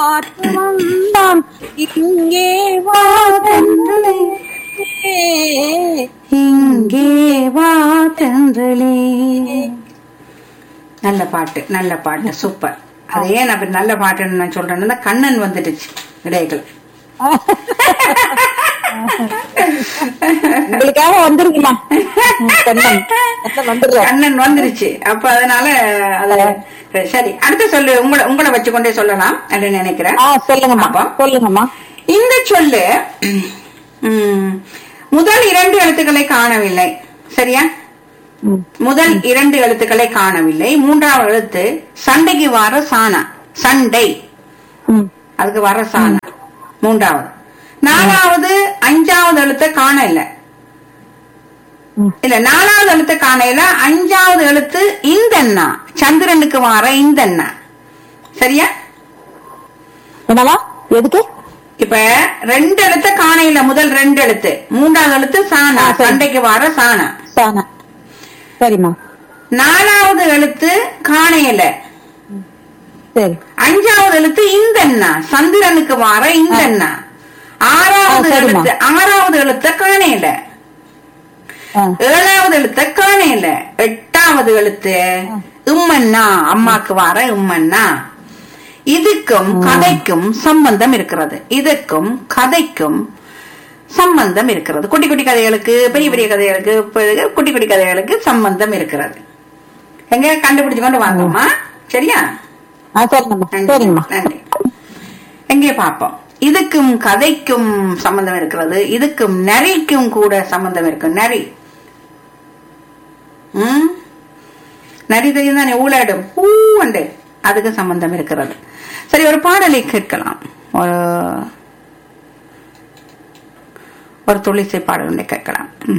காற்று வந்தான் இங்கே வா தென்றலே இங்கே வா தென்றலே நல்ல பாட்டு நல்ல பாட்டு சூப்பர் அது ஏன் நான் இப்படி நல்ல பாட்டுன்னு நான் சொல்றேன்னா கண்ணன் வந்துடுச்சு இடையில உங்களுக்காக வந்துருக்குமா கண்ணன் கண்ணன் வந்துடுறோம் கண்ணன் வந்துருச்சு அப்ப அதனால அது சரி அடுத்து சொல்லு உங்களை உங்களை வச்சுக்கொண்டே சொல்லலாம் அப்படின்னு நினைக்கிறேன் ஆ சொல்லுங்கம்மா அப்பா. சொல்லுங்கம்மா இந்த சொல்லு ம், முதல் இரண்டு எழுத்துக்களை காணவில்லை சரியா ம். முதல் இரண்டு எழுத்துக்களை காணவில்லை மூன்றாவது எழுத்து சண்டைக்கு வர சானா சண்டை ம். அதுக்கு வர சானா மூன்றாவது நாலாவது அஞ்சாவது எழுத்த காண இல்ல ம். இல்ல நாலாவது எழுத்த காணையில அஞ்சாவது எழுத்து இந்தண்ணா சந்திரனுக்கு வர இந்தண்ணா சரியா என்னவா எதுக்கு இப்ப ரெண்டு எழுத்த காணையில முதல் ரெண்டு எழுத்து மூன்றாவது எழுத்து சானா ஆ, சரி. சண்டைக்கு வர சானா சானா சரிம்மா நாலாவது எழுத்து காணையில சரி அஞ்சாவது எழுத்து இந்தண்ணா சந்திரனுக்கு வர இந்தண்ணா ஆறாவது ஆ, சரிம்மா. எழுத்து ஆறாவது எழுத்த காணையில ஆ. ஏழாவது எழுத்த காணையில எட்டாவது எழுத்து உம்மண்ணா அம்மாக்கு வர உம்மண்ணா இதுக்கும் கதைக்கும் சம்பந்தம் இருக்கிறது இதுக்கும் கதைக்கும் சம்பந்தம் இருக்கிறது குட்டி குட்டி கதைகளுக்கு பெரிய பெரிய கதைகளுக்கு பெரிய- குட்டி குட்டி கதைகளுக்கு சம்பந்தம் இருக்கிறது எங்க கண்டுபிடிச்சு கொண்டு வாங்கம்மா சரியா ஆ சரிங்கம்மா நன்றி சரிங்கம்மா நன்றி எங்கே பார்ப்போம் இதுக்கும் கதைக்கும் சம்பந்தம் இருக்கிறது இதுக்கும் நரிக்கும் கூட சம்பந்தம் இருக்கு நரி ம் நரி தெரியும் தானே ஊழாடும் ஊண்டு அதுக்கு சம்பந்தம் இருக்கிறது சரி ஒரு பாடலை கேட்கலாம் ஒரு ஒரு துளிசை பாடல் ஒன்றை கேட்கலாம் ம்.